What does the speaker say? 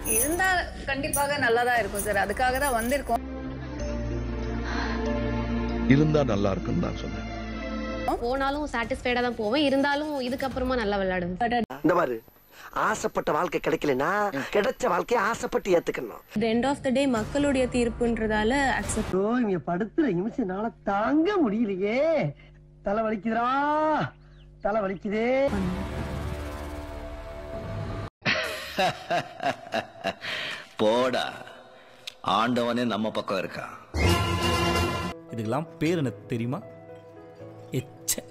இருந்தா கண்டிப்பாக நல்லா தான் இருக்கும் சார் அதுக்காக தான் வந்திருக்கோம் இருந்தா நல்லா இருக்குன்னு நான் சொன்னேன் போனாலும் சாட்டிஸ்ஃபைடா தான் போவேன் இருந்தாலும் இதுக்கப்புறமா நல்லா விளையாடுவேன் இந்த மாதிரி ஆசைப்பட்ட வாழ்க்கை கிடைக்கலனா கிடைச்ச வாழ்க்கையை ஆசைப்பட்டு ஏத்துக்கணும் த எண்ட் ஆஃப் த டே மக்களுடைய தீர்ப்புன்றதால அக்செப்ட் ஓ இங்க படுத்துற நிமிஷம்னால தாங்க முடியலையே தலை வலிக்குதுடா தலை வலிக்குதே போடா ஆண்டவனே நம்ம பக்கம் இருக்கான் இதுக்கெல்லாம் பேர் என்ன தெரியுமா எச்ச